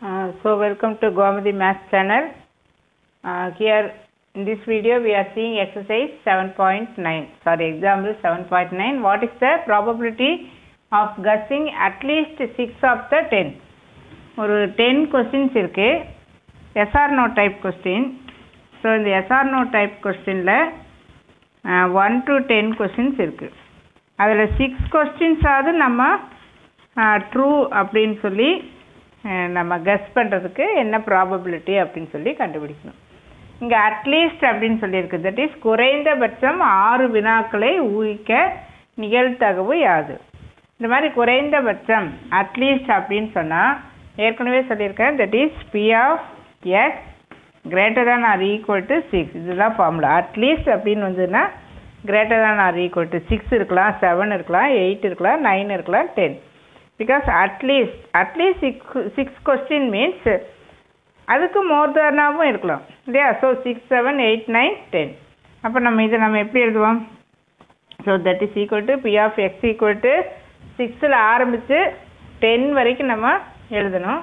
Uh, so welcome to Gomadi Math channel. Uh, here in this video we are seeing exercise 7.9 sorry example 7.9 what is the probability of guessing at least 6 of the 10 ஒரு 10 questions இருக்கு SR no type question so இந்த SR no type questionல uh, 1 to 10 questions இருக்கு அதில் 6 questions ஆவது நம்ம true அப்படின்னு சொல்லி அஹ், நம்ம கெஸ் பண்ணுறதுக்கு என்ன ப்ராபபிலிட்டி அப்படின்னு சொல்லி கண்டுபிடிக்கணும் இங்கே அட்லீஸ்ட் அப்படின்னு சொல்லியிருக்கு தட் இஸ் குறைந்தபட்சம் ஆறு வினாக்களை ஊகிக்க நிகழ்தகவு யாது இந்த மாதிரி குறைந்தபட்சம் அட்லீஸ்ட் அப்படின்னு சொன்னால் ஏற்கனவே சொல்லியிருக்கேன் that is P of X greater than or equal to six இதுதான் ஃபார்முலா அட்லீஸ்ட் அப்படின்னு வந்ததுன்னா greater than or equal to six இருக்கலாம் செவன் இருக்கலாம் எயிட் இருக்கலாம் நைன் இருக்கலாம் ten because at least at least six six question means அதுக்கு மோர் தேனாகவும் இருக்கலாம் இல்லையா so six seven eight nine ten அப்போ நம்ம இதை நம்ம எப்படி எழுதுவோம் so that is equal to P of X equal to சிக்ஸில் ஆரம்பித்து டென் வரைக்கும் நம்ம எழுதணும்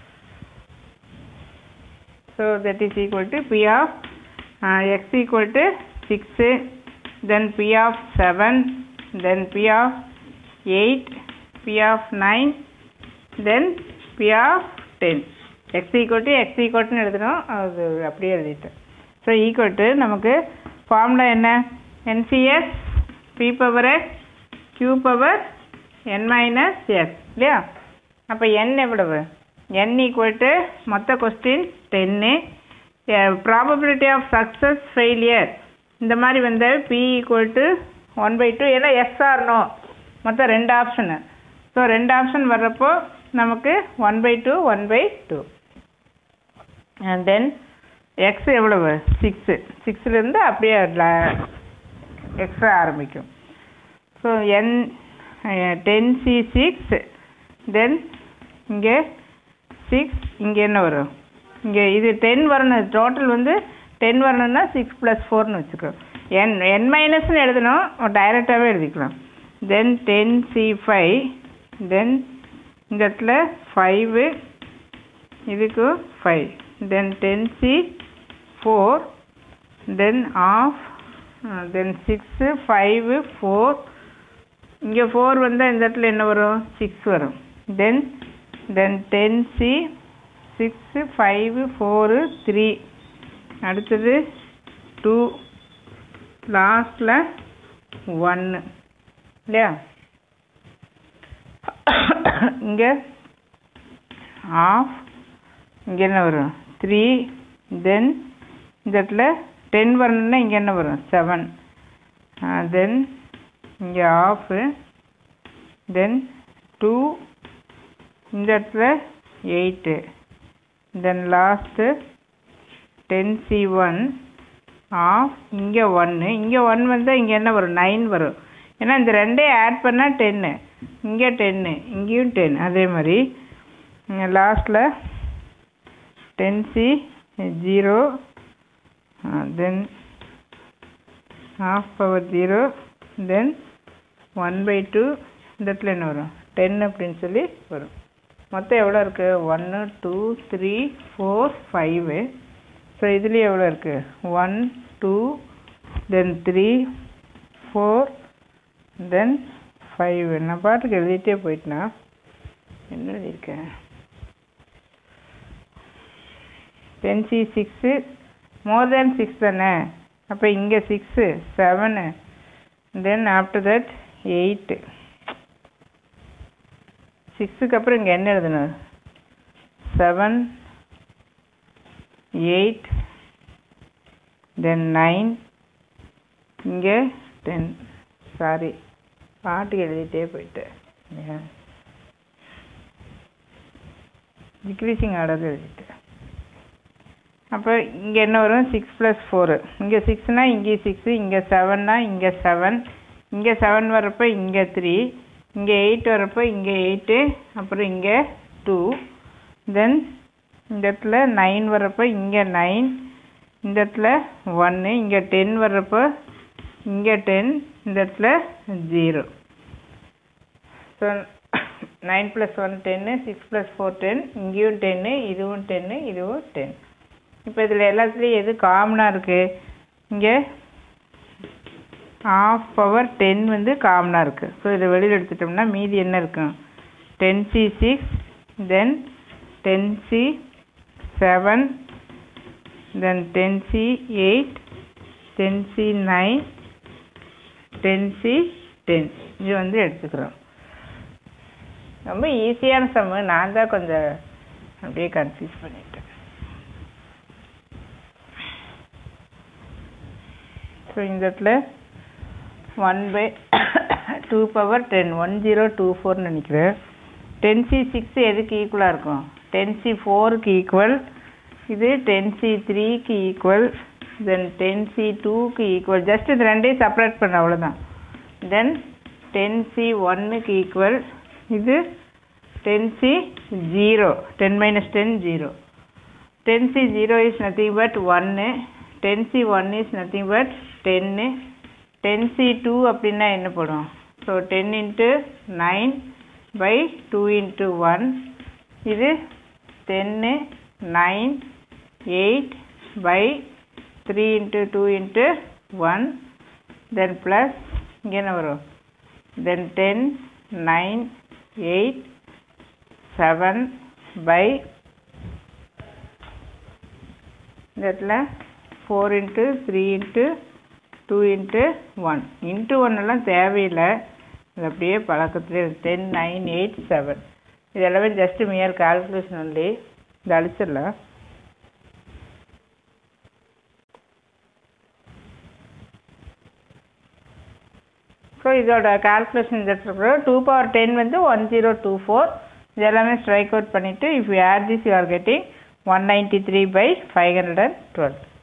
so that is equal to P of X equal to six then P of seven then P of eight P of nine then P of ten X equal to X ஈக்குவல்னு எழுதணும் அது அப்படியே எழுதிட்டேன் so equal to நமக்கு formula என்ன N C S P power X Q power N minus S இல்லையா அப்போ N எவ்வளவு என் ஈக்குவல் டு மொத்த கொஸ்டின் டென்னு ப்ராபபிலிட்டி ஆஃப் சக்ஸஸ் ஃபெயிலியர் இந்த மாதிரி வந்து P equal to one by two ஏன்னா எஸ்ஆர் நோ மொத்தம் ரெண்டு ஆப்ஷனு ஸோ ரெண்டு ஆப்ஷன் வர்றப்போ நமக்கு one by two one by two and then X எவ்வளவு சிக்ஸு சிக்ஸ்லேருந்து அப்படியே எக்ஸ்ட்ரா ஆரம்பிக்கும் so N ten C six then இங்கே சிக்ஸ் இங்கே என்ன வரும் இங்கே இது டென் வரணும் டோட்டல் வந்து டென் வரணும்னா சிக்ஸ் ப்ளஸ் ஃபோர்னு வச்சுக்கோ என் என் மைனஸ்னு எழுதணும் டைரெக்டாகவே எழுதிக்கலாம் then ten C five then இந்த இடத்துல ஃபைவு இதுக்கு five then ten C four then of then six five four இங்கே ஃபோர் வந்தால் இந்த இடத்துல என்ன வரும் சிக்ஸ் வரும் then then ten C six five four three அடுத்தது டூ லாஸ்டில் ஒன்று இல்லையா இங்கே ஆஃப் இங்கே என்ன வரும் த்ரீ தென் இந்த இடத்துல டென் வரணும்னா இங்கே என்ன வரும் செவன் தென் இங்கே ஆஃபு தென் டூ இந்த இடத்துல eight then last ten C one of இங்கே ஒன்று இங்கே ஒன் வந்தால் இங்கே என்ன வரும் நைன் வரும் ஏன்னா இந்த ரெண்டையும் ஆட் பண்ணால் டென்னு இங்கே டென்னு இங்கேயும் டென் அதே மாதிரி லாஸ்ட்டில் ten C zero then half power zero then one by two இந்த இடத்துல என்ன வரும் டென் அப்படின்னு சொல்லி வரும் மொத்தம் எவ்வளோ இருக்குது ஒன்று two three four five so இதுலேயும் எவ்வளோ இருக்குது one two then three four then five நான் பாட்டுக்கு எழுதிட்டே போயிட்டேனா என்ன எழுதியிருக்கேன் ten C six more than six தானே அப்போ இங்கே six seven then after that eight சிக்ஸுக்கு அப்புறம் இங்கே என்ன எழுதணும் செவன் எயிட் தென் நைன் இங்கே டென் சாரி பாட்டு எழுதிட்டே போயிட்டேன் டிக்ரீசிங் ஆர்டர் எழுதிட்டேன் அப்போ இங்கே என்ன வரும் சிக்ஸ் ப்ளஸ் ஃபோரு இங்கே சிக்ஸ்னால் இங்கே சிக்ஸு இங்கே செவன்னா இங்கே செவன் இங்கே செவன் வரப்போ இங்கே த்ரீ இங்கே எயிட் வரப்போ இங்கே எயிட்டு அப்புறம் இங்கே டூ தென் இந்த இடத்துல நைன் வரப்போ இங்கே நைன் இந்த இடத்துல ஒன்று இங்கே டென் வர்றப்போ இங்கே டென் இந்த இடத்துல zero so nine plus one டென்னு சிக்ஸ் ப்ளஸ் ஃபோர் டென் இங்கேயும் டென்னு இதுவும் டென்னு இதுவும் டென் இப்போ இதில் எல்லாத்துலேயும் எது காமனாக இருக்குது இங்கே ஆஃப் பவர் டென் வந்து காமனாக இருக்குது ஸோ இதை வெளியில் எடுத்துட்டோம்னா மீதி என்ன இருக்கும் ten C six then ten C seven then ten C eight ten C nine ten C ten இது வந்து எடுத்துக்கிறோம் ரொம்ப ஈஸியான சம்மு நான் தான் கொஞ்சம் அப்படியே கன்ஃபியூஸ் பண்ணிட்டேன் ஸோ இந்த இடத்துல one by two power ten one zero two ஃபோர்னு நினைக்கிறேன் டென் சி சிக்ஸ் எதுக்கு ஈக்குவலாக இருக்கும் டென் சி ஃபோருக்கு ஈக்குவல் இது டென் சி த்ரீக்கு ஈக்குவல் தென் டென் சி டூக்கு ஈக்குவல் ஜஸ்ட் இது ரெண்டையும் செப்பரேட் பண்ண அவ்வளோதான் தென் டென் சி ஒன்னுக்கு ஈக்குவல் இது ten C zero ten minus ten zero ten C zero is nothing but ஒன்று ten C one is nothing but டென்னு டென் சி டூ அப்படின்னா என்ன போடும் so ten into nine by two into one இது டென்னு nine eight by three into two into one then plus இங்கே என்ன வரும் then ten nine eight seven by இந்த இடத்துல four into three into two into one into ஒன்னெல்லாம் தேவையில்லை இது அப்படியே பழக்கத்துலேயே டென் நைன் எயிட் செவன் இது எல்லாமே ஜஸ்ட் மியர் கால்குலேஷன் ஒன்லி இது அழிச்சிடலாம் ஸோ இதோட கால்குலேஷன் இந்த இடத்துல டூ பவர் டென் வந்து ஒன் ஜீரோ டூ ஃபோர் இது எல்லாமே ஸ்ட்ரைக் அவுட் பண்ணிவிட்டு if you add this you are getting one ninety three by five hundred and twelve